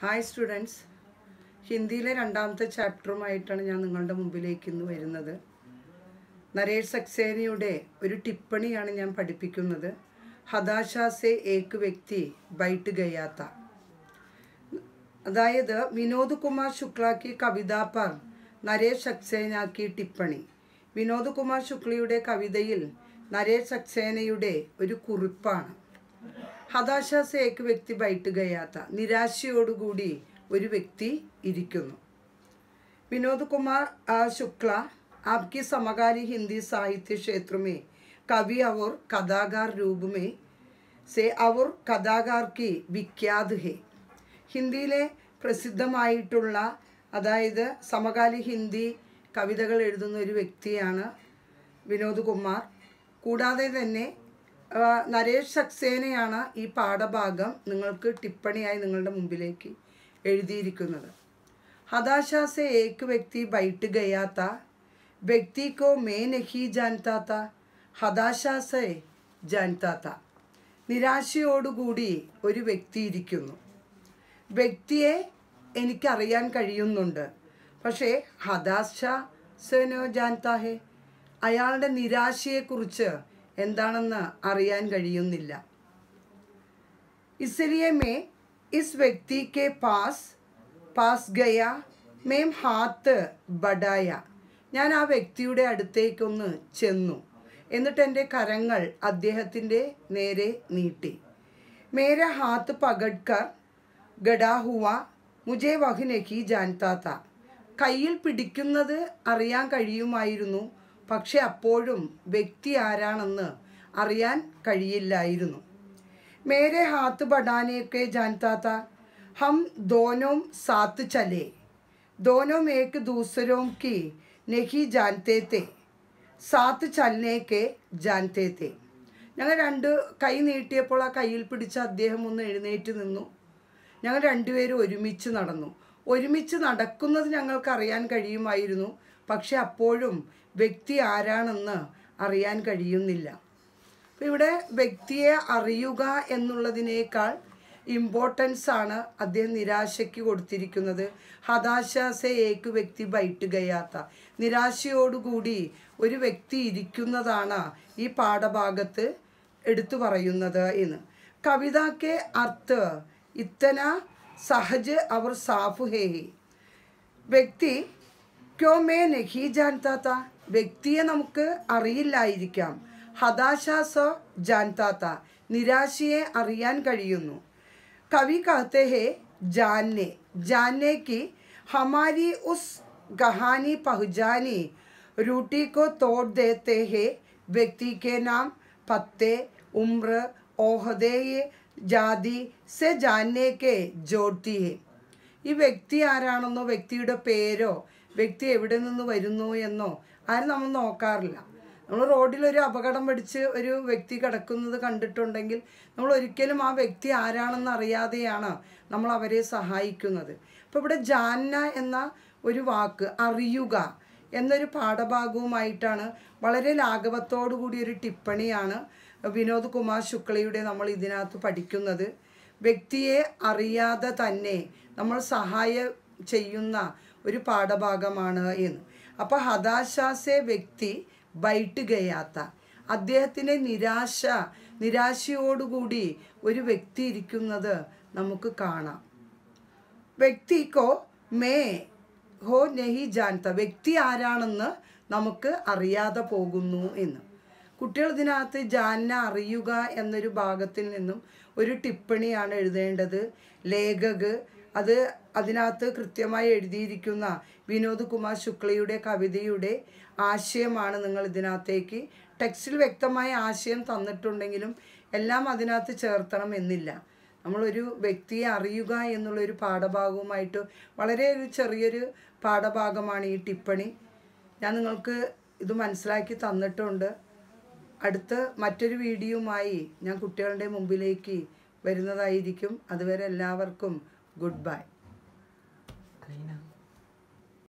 hi students ഹിന്ദിയിലെ രണ്ടാമത്തെ ചാപ്റ്ററുമായിട്ടാണ് ഞാൻ നിങ്ങളുടെ മുമ്പിലേക്ക് ഇന്ന് വരുന്നത് നരേഷ് സക്സേനയുടെ ഒരു ടിപ്പണിയാണ് ഞാൻ പഠിപ്പിക്കുന്നത് ഹതാശ സെ ഏക് വ്യക്തി ബൈട്ട് ഗയാത്ത അതായത് വിനോദ് കുമാർ ശുക്ല की കവിത पर നരേഷ് സക്സേന की ടിപ്പണി വിനോദ് കുമാർ ശുക്ലയുടെ കവിതയിൽ നരേഷ് സക്സേനയുടെ ഒരു കുറിപ്പാണ് ഹതാശ സെ ഏക് വ്യക്തി ബൈട്ട് ഗയാത്ത നിരാശയോടുകൂടി ഒരു വ്യക്തി ഇരിക്കുന്നു विनोद कुमार आ, शुक्ला आपकी समकालीन हिंदी साहित्य क्षेत्र में कवि और कथाकार रूप में से और कथाकार की विख्यात है ഹിന്ദിയിലെ പ്രസിദ്ധമായിട്ടുള്ള അതായത് സമകാലിക ഹിന്ദി കവിതകൾ എഴുതുന്ന ഒരു വ്യക്തിയാണ് വിനോദ് കുമാർ കൂടാതെ തന്നെ ആ, നരേഷ് സക്സേനയാണ് ഈ പാഠഭാഗം നിങ്ങൾക്ക് ടിപ്പണിയായി നിങ്ങളുടെ മുമ്പിലേക്ക് എഴുതിയിരിക്കുന്നത് हताशा से एक व्यक्ति बैठ गया था व्यक्ति को मैं नहीं जानता था ഹതാശ സെ ജാൻതാത്ത നിരാശയോടുകൂടി ഒരു വ്യക്തി ഇരിക്കുന്നു വ്യക്തിയെ എനിക്കറിയാൻ കഴിയുന്നുണ്ട് പക്ഷേ ഹതാശ സെനോ ജാൻതാ ഹെ അയാളുടെ നിരാശയെക്കുറിച്ച് എന്താണെന്ന് അറിയാൻ കഴിയുന്നില്ല इसलिए मैं इस व्यक्ति के पास പാസ് ഗയ മേം ഹാത്ത് ബഡായ ഞാൻ ആ വ്യക്തിയുടെ അടുത്തേക്കൊന്ന് ചെന്നു എന്നിട്ട് എൻ്റെ കരങ്ങൾ അദ്ദേഹത്തിൻ്റെ നേരെ നീട്ടി മേര ഹാത്ത് പകഡ്കർ ഗഡാ ഹുവ മുജെ വഹ് നഹി ജാൻതാത്ത കയ്യിൽ പിടിക്കുന്നത് അറിയാൻ കഴിയുമായിരുന്നു പക്ഷെ അപ്പോഴും വ്യക്തി ആരാണെന്ന് അറിയാൻ കഴിയില്ലായിരുന്നു मेरे हाथ बढ़ाने के जानता था हम दोनों साथ चले दोनों एक दूसरों की नहीं जानते थे സാത്ത് ചലനേക്കെ ജാൻതേ തേ ഞങ്ങൾ രണ്ട് കൈ നീട്ടിയപ്പോൾ ആ കയ്യിൽ പിടിച്ച അദ്ദേഹം ഒന്ന് എഴുന്നേറ്റ് നിന്നു ഞങ്ങൾ രണ്ടുപേരും ഒരുമിച്ച് നടന്നു ഒരുമിച്ച് നടക്കുന്നത് ഞങ്ങൾക്ക് അറിയാൻ കഴിയുമായിരുന്നു പക്ഷെ അപ്പോഴും വ്യക്തി ആരാണെന്ന് അറിയാൻ കഴിയുന്നില്ല അപ്പോൾ ഇവിടെ വ്യക്തിയെ അറിയുക എന്നുള്ളതിനേക്കാൾ ഇമ്പോർട്ടൻസ് ആണ് അദ്ദേഹം നിരാശയ്ക്ക് കൊടുത്തിരിക്കുന്നത് ഹതാശ സെ ഏക്ക് വ്യക്തി ബൈറ്റ് ഗയാത്ത നിരാശയോടുകൂടി ഒരു വ്യക്തി ഇരിക്കുന്നതാണ് ഈ പാഠഭാഗത്ത് എടുത്തു പറയുന്നത് എന്ന് കവിതയ്ക്ക് അർത്ഥ ഇത്തന സഹജ് അവർ സാഫ് ഹേ വ്യക്തി ക്യോ മേ നഹി ജാൻതാത്ത വ്യക്തിയെ നമുക്ക് അറിയില്ലായിരിക്കാം ഹതാശാസ ജാൻതാത്ത നിരാശയെ അറിയാൻ കഴിയുന്നു കവി कहते हैं जानने जानने की हमारी उस कहानी पहचानी रूटी को तोड़ देते हैं व्यक्ति के नाम पत्ते उम्र ओहदे जाति से जानने के जोड़ती है ഈ വ്യക്തി ആരാണെന്നോ വ്യക്തിയുടെ പേരോ വ്യക്തി എവിടെ നിന്ന് വരുന്നു എന്നോ ആരും നമ്മൾ നോക്കാറില്ല നമ്മൾ റോഡിൽ ഒരു അപകടം പിടിച്ച് ഒരു വ്യക്തി കിടക്കുന്നത് കണ്ടിട്ടുണ്ടെങ്കിൽ നമ്മൾ ഒരിക്കലും ആ വ്യക്തി ആരാണെന്ന് അറിയാതെയാണ് നമ്മൾ അവരെ സഹായിക്കുന്നത് അപ്പോൾ ഇവിടെ ജാന്ന എന്ന ഒരു വാക്ക് അറിയുക എന്നൊരു പാഠഭാഗവുമായിട്ടാണ് വളരെ ലാഘവത്തോടു കൂടി ഒരു ടിപ്പണിയാണ് വിനോദ് കുമാർ ശുക്ലയുടെ നമ്മൾ ഇതിനകത്ത് പഠിക്കുന്നത് വ്യക്തിയെ അറിയാതെ തന്നെ നമ്മൾ സഹായം ചെയ്യുന്ന ഒരു പാഠഭാഗമാണ് എന്ന് അപ്പോൾ ഹതാശാസെ വ്യക്തി ബൈട്ട് ഗയാത്ത അദ്ദേഹത്തിൻ്റെ നിരാശ നിരാശയോടുകൂടി ഒരു വ്യക്തി ഇരിക്കുന്നത് നമുക്ക് കാണാം വ്യക്തിക്കോ മേ ഹോ നെഹി ജാൻത വ്യക്തി ആരാണെന്ന് നമുക്ക് അറിയാതെ പോകുന്നു എന്ന് കുട്ടികൾ ഇതിനകത്ത് ജാന അറിയുക എന്നൊരു ഭാഗത്തിൽ നിന്നും ഒരു ടിപ്പണിയാണ് എഴുതേണ്ടത് ലേഖക് അത് അതിനകത്ത് കൃത്യമായി എഴുതിയിരിക്കുന്ന വിനോദ് കുമാർ ശുക്ലയുടെ കവിതയുടെ ആശയമാണ് നിങ്ങൾ ഇതിനകത്തേക്ക് ടെക്സ്റ്റിൽ വ്യക്തമായ ആശയം തന്നിട്ടുണ്ടെങ്കിലും എല്ലാം അതിനകത്ത് ചേർത്തണം എന്നില്ല നമ്മളൊരു വ്യക്തിയെ അറിയുക എന്നുള്ളൊരു പാഠഭാഗവുമായിട്ട് വളരെ ഒരു ചെറിയൊരു പാഠഭാഗമാണ് ഈ ടിപ്പണി ഞാൻ നിങ്ങൾക്ക് ഇത് മനസ്സിലാക്കി തന്നിട്ടുണ്ട് അടുത്ത മറ്റൊരു വീഡിയോയുമായി ഞാൻ കുട്ടികളുടെ മുമ്പിലേക്ക് വരുന്നതായിരിക്കും അതുവരെ എല്ലാവർക്കും ഗുഡ് ബൈ